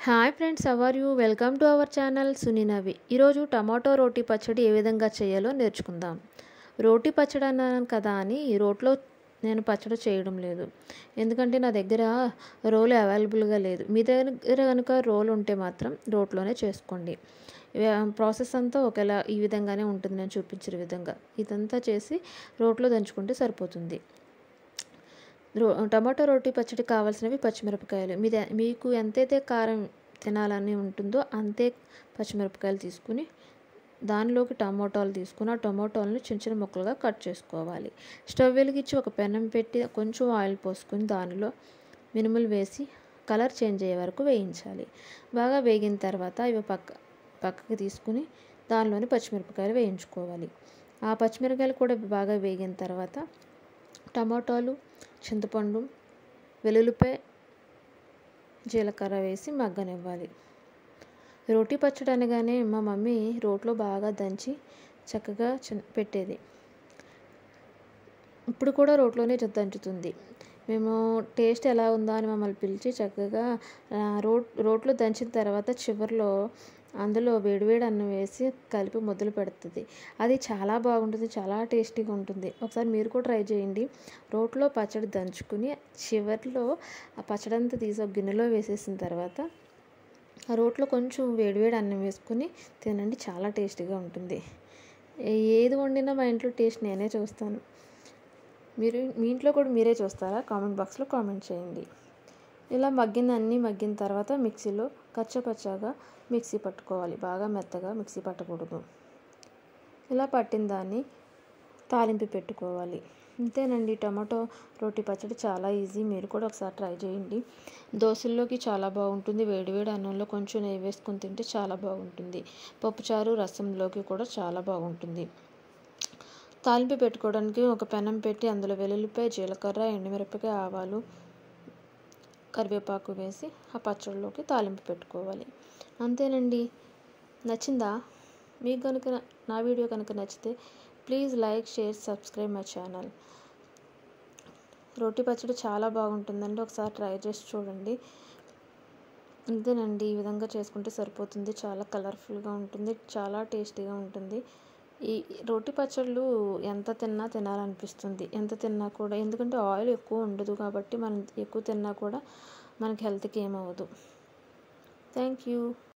hi friends our you welcome to our channel సునీనవి ఈరోజు tomato రోటీ పచ్చడి ఏ విధంగా చేయాలో నేర్చుకుందాం రోటీ పచ్చడి అన్నాను కదా అని ఈ రోట్లో నేను పచ్చడి చేయడం లేదు ఎందుకంటే నా దగ్గర రోలు అవైలబుల్గా లేదు మీ దగ్గర కనుక రోల్ ఉంటే మాత్రం రోట్లోనే చేసుకోండి ప్రాసెస్ అంతా ఒకేలా ఈ విధంగానే ఉంటుంది నేను చూపించిన విధంగా ఇదంతా చేసి రోట్లో దంచుకుంటే సరిపోతుంది రో టమాటో రోటీ పచ్చడి కావాల్సినవి పచ్చిమిరపకాయలు మీద మీకు ఎంతైతే కారం తినాలని ఉంటుందో అంతే పచ్చిమిరపకాయలు తీసుకుని దానిలోకి టమోటాలు తీసుకుని ఆ టమోటాలను చిన్న చిన్న ముక్కలుగా కట్ చేసుకోవాలి స్టవ్ వెలిగించి ఒక పెనం పెట్టి కొంచెం ఆయిల్ పోసుకొని దానిలో మినుములు వేసి కలర్ చేంజ్ అయ్యే వరకు వేయించాలి బాగా వేగిన తర్వాత ఇవి పక్క పక్కకి తీసుకుని దానిలోని పచ్చిమిరపకాయలు వేయించుకోవాలి ఆ పచ్చిమిరపకాయలు కూడా బాగా వేగిన తర్వాత టమాటాలు చింతపండు వెల్లుల్లిపాయ జీలకర్ర వేసి మగ్గనివ్వాలి రోటీ పచ్చడి అనగానే మా మమ్మీ రోట్లో బాగా దంచి చక్కగా పెట్టేది ఇప్పుడు కూడా రోట్లోనే దంచుతుంది మేము టేస్ట్ ఎలా ఉందా అని మమ్మల్ని పిలిచి చక్కగా రోట్ రోట్లో దంచిన తర్వాత చివరిలో అందులో వేడివేడి అన్నం వేసి కలిపి ముద్దలు పెడుతుంది అది చాలా బాగుంటుంది చాలా టేస్టీగా ఉంటుంది ఒకసారి మీరు కూడా ట్రై చేయండి రోట్లో పచ్చడి దంచుకుని చివరిలో ఆ పచ్చడి అంతా తీసి ఒక గిన్నెలో వేసేసిన తర్వాత ఆ రోట్లో కొంచెం వేడివేడి అన్నం వేసుకుని తినండి చాలా టేస్టీగా ఉంటుంది ఏది వండినా మా ఇంట్లో టేస్ట్ నేనే చూస్తాను మీరు మీ ఇంట్లో కూడా మీరే చూస్తారా కామెంట్ బాక్స్లో కామెంట్ చేయండి ఇలా మగ్గిన అన్నీ మగ్గిన తర్వాత మిక్సీలో కచ్చపచ్చగా మిక్సీ పట్టుకోవాలి బాగా మెత్తగా మిక్సీ పట్టకూడదు ఇలా పట్టిన దాన్ని తాలింపు పెట్టుకోవాలి అంతేనండి టమాటో రోటి పచ్చడి చాలా ఈజీ మీరు కూడా ఒకసారి ట్రై చేయండి దోశల్లోకి చాలా బాగుంటుంది వేడివేడి అన్నంలో కొంచెం నెయ్యి వేసుకొని తింటే చాలా బాగుంటుంది పప్పుచారు రసంలోకి కూడా చాలా బాగుంటుంది తాలింపు పెట్టుకోవడానికి ఒక పెనం పెట్టి అందులో వెల్లుల్లిపాయ జీలకర్ర ఎండుమిరపకాయ ఆవాలు కరివేపాకు వేసి ఆ పచ్చడిలోకి తాలింపు పెట్టుకోవాలి అంతేనండి నచ్చిందా మీకు కనుక నా వీడియో కనుక నచ్చితే please like share subscribe my channel రోటి పచ్చడి చాలా బాగుంటుందండి ఒకసారి ట్రై చేసి చూడండి అంతేనండి ఈ విధంగా చేసుకుంటే సరిపోతుంది చాలా కలర్ఫుల్గా ఉంటుంది చాలా టేస్టీగా ఉంటుంది ఈ రోటి పచ్చళ్ళు ఎంత తిన్నా తినాలనిపిస్తుంది ఎంత తిన్నా కూడా ఎందుకంటే ఆయిల్ ఎక్కువ ఉండదు కాబట్టి మనం ఎక్కువ తిన్నా కూడా మనకి హెల్త్కి ఏమవ్వదు థ్యాంక్ యూ